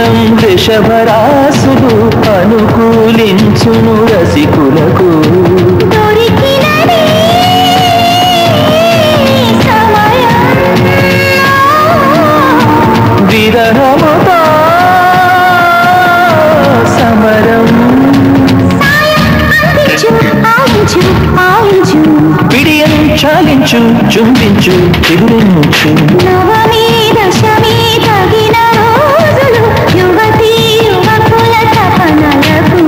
మిథునం వృషభరాసులు అనుకూలించును రసికులకు దొరికినది సమయం విరహముతో సమరం అందించు ఆయించు ఆయించు పిడియం చాలించు చుంబించు చిగురించు నవమి దశమి తగిన రోజులు యువతి యువకుల తపనలకు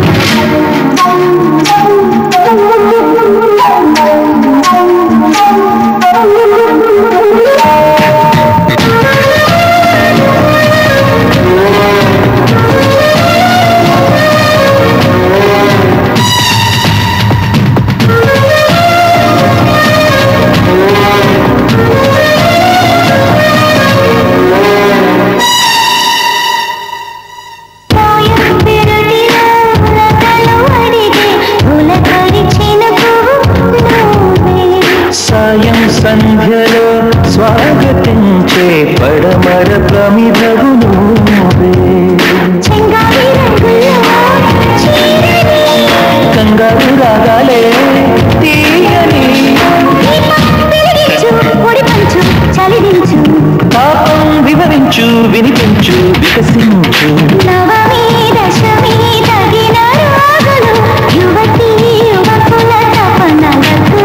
పోయం పెరటిలో ఉలకలు అడిగే ఉలకరి చినుకు నువ్వే సాయం సంధ్యలో స్వాగతించే పడమర ప్రమిదగు నువ్వే చెంగావి రంగుల్లో చీరని కంగారు రాగాలే తీయని దీపం వెలిగించు పొడి పంచు చలిదించు పాపం వివరించు వినిపించు వికసించు నవమి దశమి తగిన రోజులు యువతి యువకుల తపనలకు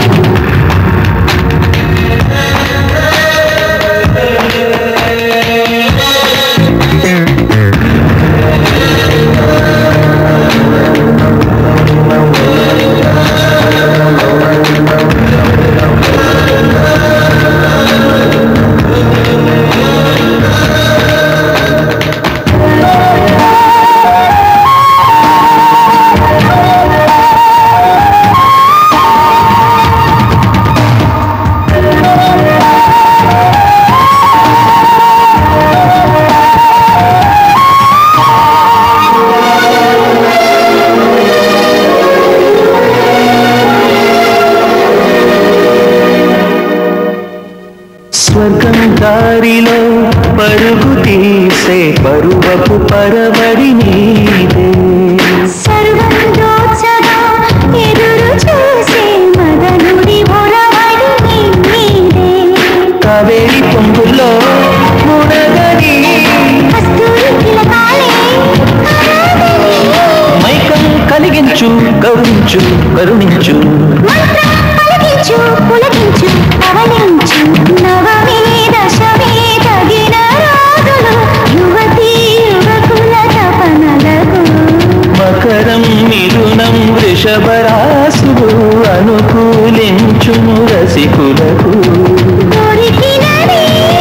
స్వర్గం దారిలో పరుగు తీసే పరువపు పరవడి నీదే సర్వం దోచగా ఎదురు చూసే మదనుడి ఒరవడి నీదే కావేరి పొంగుల్లో మునగని కస్తూరి తిలకాలే కాదని మైకం కలిగించు గౌరించు కరుణించు మంత్రం పలికించు పులకించు పవలించు నవమి దశమి తగిన రోజులు యువతి యువకుల తపనలకు మకరం మిథునం వృషభరాసులు అనుకూలించును రసికులకు దొరికినది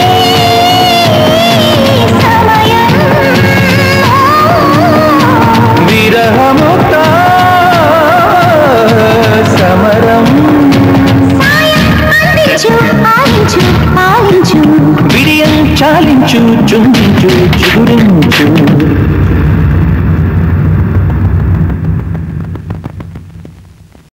సమయం విరహముతో సమరం అందించు ఆయించు ఆయించు విడియం చాలించు చుంబించు చిగురించు